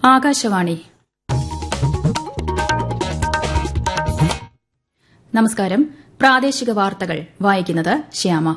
ആകാശവാണി നമസ്കാരം പ്രാദേശിക വാർത്തകൾ വായിക്കുന്നത് ശ്യാമ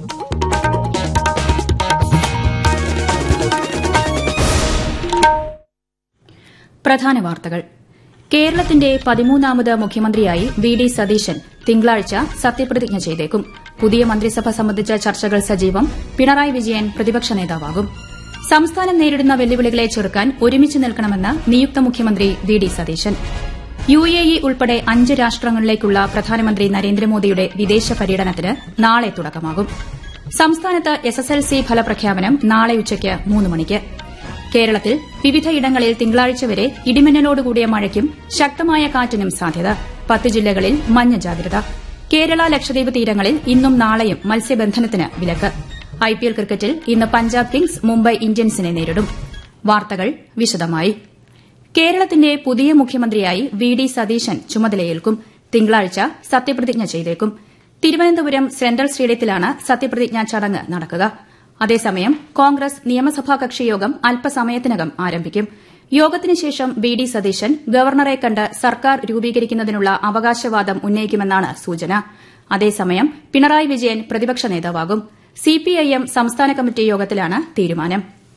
പ്രധാന വാർത്തകൾ കേരളത്തിന്റെ പതിമൂന്നാമത് മുഖ്യമന്ത്രിയായി വി ഡി സതീശൻ തിങ്കളാഴ്ച സത്യപ്രതിജ്ഞ ചെയ്തേക്കും പുതിയ മന്ത്രിസഭ സംബന്ധിച്ച ചർച്ചകൾ സജീവം പിണറായി വിജയൻ പ്രതിപക്ഷ നേതാവാകും സംസ്ഥാനം നേരിടുന്ന വെല്ലുവിളികളെ ചെറുക്കാൻ ഒരുമിച്ച് നിൽക്കണമെന്ന് നിയുക്ത മുഖ്യമന്ത്രി V D Satheesan U A E ഉൾപ്പെടെ അഞ്ച് രാഷ്ട്രങ്ങളിലേക്കുള്ള പ്രധാനമന്ത്രി നരേന്ദ്രമോദിയുടെ വിദേശ പര്യടനത്തിന് നാളെ തുടക്കമാകും സംസ്ഥാനത്ത് എസ്എസ്എൽസി ഫലപ്രഖ്യാപനം നാളെ ഉച്ചയ്ക്ക് മൂന്ന് മണിക്ക് കേരളത്തിൽ വിവിധയിടങ്ങളിൽ തിങ്കളാഴ്ച വരെ ഇടിമിന്നലോടുകൂടിയ മഴയ്ക്കും ശക്തമായ കാറ്റിനും സാധ്യത പത്ത് ജില്ലകളിൽ മഞ്ഞ ജാഗ്രത കേരള ലക്ഷദ്വീപ് തീരങ്ങളിൽ ഇന്നും നാളെയും മത്സ്യബന്ധനത്തിന് വിലക്ക് ഐപിഎൽ ക്രിക്കറ്റിൽ ഇന്ന് പഞ്ചാബ് കിങ്സ് മുംബൈ ഇന്ത്യൻസിനെ നേരിടും വാർത്തകൾ വിശദമായി കേരളത്തിന്റെ പുതിയ മുഖ്യമന്ത്രിയായി വി ഡി സതീശൻ ചുമതലയേൽക്കും തിങ്കളാഴ്ച സത്യപ്രതിജ്ഞ ചെയ്തേക്കും തിരുവനന്തപുരം സെൻട്രൽ സ്റ്റേഡിയത്തിലാണ് സത്യപ്രതിജ്ഞാ ചടങ്ങ് നടക്കുക അതേസമയം കോൺഗ്രസ് നിയമസഭാ കക്ഷിയോഗം അല്പസമയത്തിനകം ആരംഭിക്കും യോഗത്തിന് ശേഷം വി ഡി സതീശൻ ഗവർണറെ കണ്ട് സർക്കാർ രൂപീകരിക്കുന്നതിനുള്ള അവകാശവാദം ഉന്നയിക്കുമെന്നാണ് സൂചന അതേസമയം പിണറായി വിജയൻ പ്രതിപക്ഷ നേതാവാകും സിപിഐഎം സംസ്ഥാന കമ്മിറ്റി യോഗത്തിലാണ് തീരുമാനം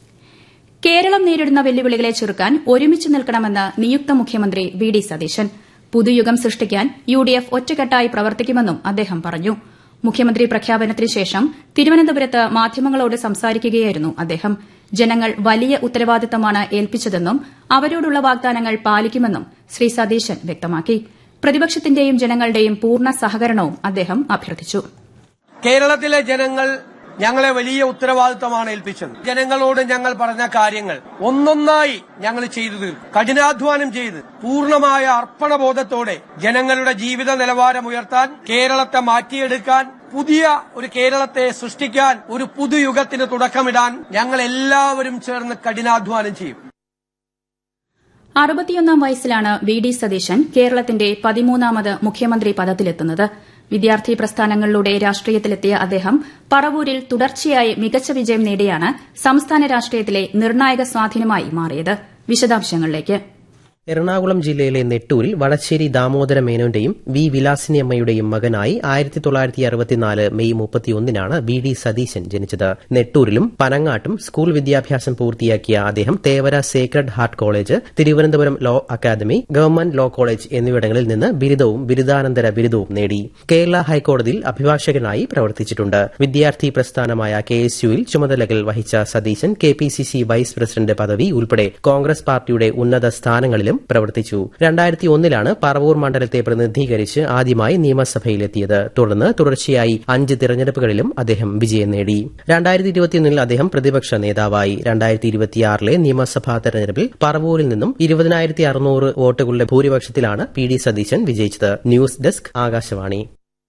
കേരളം നേരിടുന്ന വെല്ലുവിളികളെ ചെറുക്കാൻ ഒരുമിച്ച് നിൽക്കണമെന്ന് നിയുക്ത മുഖ്യമന്ത്രി വി ഡി സതീശൻ പുതുയുഗം സൃഷ്ടിക്കാൻ യു ഡി എഫ് ഒറ്റക്കെട്ടായി പ്രവർത്തിക്കുമെന്നും അദ്ദേഹം പറഞ്ഞു മുഖ്യമന്ത്രി പ്രഖ്യാപനത്തിന് ശേഷം തിരുവനന്തപുരത്ത് മാധ്യമങ്ങളോട് സംസാരിക്കുകയായിരുന്നു അദ്ദേഹം ജനങ്ങൾ വലിയ ഉത്തരവാദിത്തമാണ് ഏൽപ്പിച്ചതെന്നും അവരോടുള്ള വാഗ്ദാനങ്ങൾ പാലിക്കുമെന്നും ശ്രീ സതീശൻ വ്യക്തമാക്കി പ്രതിപക്ഷത്തിന്റെയും ജനങ്ങളുടെയും പൂർണ്ണ സഹകരണവും അദ്ദേഹം അഭ്യർത്ഥിച്ചു കേരളത്തിലെ ജനങ്ങൾ ഞങ്ങളെ വലിയ ഉത്തരവാദിത്തമാണ് ഏൽപ്പിച്ചത് ജനങ്ങളോട് ഞങ്ങൾ പറഞ്ഞ കാര്യങ്ങൾ ഒന്നൊന്നായി ഞങ്ങൾ ചെയ്തു തീർക്കും കഠിനാധ്വാനം ചെയ്ത് പൂർണ്ണമായ അർപ്പണബോധത്തോടെ ജനങ്ങളുടെ ജീവിത നിലവാരം ഉയർത്താൻ കേരളത്തെ മാറ്റിയെടുക്കാൻ പുതിയ ഒരു കേരളത്തെ സൃഷ്ടിക്കാൻ ഒരു പുതുയുഗത്തിന് തുടക്കമിടാൻ ഞങ്ങൾ എല്ലാവരും ചേർന്ന് കഠിനാധ്വാനം ചെയ്യും അറുപത്തിയൊന്നാം വയസ്സിലാണ് വി ഡി സതീശൻ കേരളത്തിന്റെ പതിമൂന്നാമത് മുഖ്യമന്ത്രി പദത്തിലെത്തുന്നത് വിദ്യാർത്ഥി പ്രസ്ഥാനങ്ങളിലൂടെ രാഷ്ട്രീയത്തിലെത്തിയ അദ്ദേഹം പറവൂരിൽ തുടർച്ചയായി മികച്ച വിജയം നേടിയാണ് സംസ്ഥാന രാഷ്ട്രീയത്തിലെ നിർണായക സ്വാധീനമായി മാറിയത് വിശദാംശങ്ങളിലേക്ക് എറണാകുളം ജില്ലയിലെ നെട്ടൂരിൽ വടശ്ശേരി ദാമോദര മേനോന്റെയും വി വിലാസിനി അമ്മയുടെയും മകനായി ആയിരത്തി തൊള്ളായിരത്തി അറുപത്തിനാല് മെയ് മുപ്പത്തിയൊന്നിനാണ് വി ഡി സതീശൻ ജനിച്ചത് നെട്ടൂരിലും പനങ്ങാട്ടും സ്കൂൾ വിദ്യാഭ്യാസം പൂർത്തിയാക്കിയ അദ്ദേഹം Thevara sacred heart college Thiruvananthapuram law academy government law college എന്നിവിടങ്ങളിൽ നിന്ന് ബിരുദവും ബിരുദാനന്തര ബിരുദവും നേടി കേരള ഹൈക്കോടതിയിൽ അഭിഭാഷകനായി പ്രവർത്തിച്ചിട്ടുണ്ട് വിദ്യാർത്ഥി പ്രസ്ഥാനമായ കെ എസ് യുവിൽ ചുമതലകൾ വഹിച്ച Satheesan K P C C vice president പദവി ഉൾപ്പെടെ കോൺഗ്രസ് പാർട്ടിയുടെ ഉന്നത സ്ഥാനങ്ങളിലും പ്രവർത്തിച്ചു രണ്ടായിരത്തി ഒന്നിലാണ് പറവൂർ മണ്ഡലത്തെ പ്രതിനിധീകരിച്ച് ആദ്യമായി നിയമസഭയിലെത്തിയത് തുടർന്ന് തുടർച്ചയായി അഞ്ച് തിരഞ്ഞെടുപ്പുകളിലും അദ്ദേഹം വിജയം നേടി രണ്ടായിരത്തി ഇരുപത്തിയൊന്നിൽ അദ്ദേഹം പ്രതിപക്ഷ നേതാവായി രണ്ടായിരത്തി ഇരുപത്തിയാറിലെ നിയമസഭാ തെരഞ്ഞെടുപ്പിൽ പറവൂരിൽ നിന്നും ഇരുപതിനായിരത്തി അറുന്നൂറ് വോട്ടുകളുടെ ഭൂരിപക്ഷത്തിലാണ് പി ഡി സതീശൻ വിജയിച്ചത് ന്യൂസ് ഡെസ്ക് ആകാശവാണി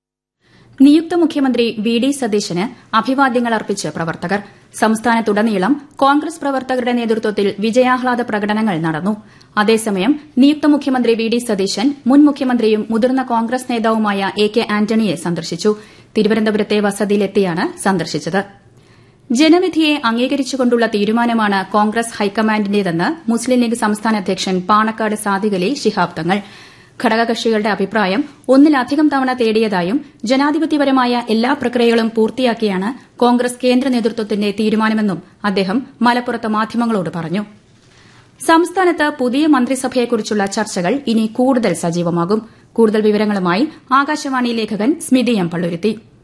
നിയുക്ത മുഖ്യമന്ത്രി വി ഡി സതീശന് അഭിവാദ്യങ്ങൾ അർപ്പിച്ച് പ്രവർത്തകർ സംസ്ഥാനത്തുടനീളം കോൺഗ്രസ് പ്രവർത്തകരുടെ നേതൃത്വത്തിൽ വിജയാഹ്ലാദ പ്രകടനങ്ങൾ നടന്നു അതേസമയം നിയുക്ത മുഖ്യമന്ത്രി വി ഡി സതീശൻ മുൻ മുഖ്യമന്ത്രിയും മുതിർന്ന കോൺഗ്രസ് നേതാവുമായ എ കെ ആന്റണിയെ സന്ദർശിച്ചു തിരുവനന്തപുരത്തെ വസതിയിലെത്തിയാണ് സന്ദർശിച്ചത് ജനവിധിയെ അംഗീകരിച്ചുകൊണ്ടുള്ള തീരുമാനമാണ് കോൺഗ്രസ് ഹൈക്കമാൻഡിന്റേതെന്ന് മുസ്ലിം ലീഗ് സംസ്ഥാന അധ്യക്ഷൻ പാണക്കാട് സാദിഖലി ശിഹാബ് തങ്ങൾ ഘടകകക്ഷികളുടെ അഭിപ്രായം ഒന്നിലധികം തവണ തേടിയതായും ജനാധിപത്യപരമായ എല്ലാ പ്രക്രിയകളും പൂർത്തിയാക്കിയാണ് കോൺഗ്രസ് കേന്ദ്ര നേതൃത്വത്തിന്റെ തീരുമാനമെന്നും അദ്ദേഹം മലപ്പുറത്ത് മാധ്യമങ്ങളോട് പറഞ്ഞു സംസ്ഥാനത്ത് പുതിയ മന്ത്രിസഭയെക്കുറിച്ചുള്ള ചർച്ചകൾ ഇനി കൂടുതൽ സജീവമാകും കൂടുതൽ വിവരങ്ങളുമായി ആകാശവാണി ലേഖകൻ സ്മിതി എം പള്ളുരുത്തി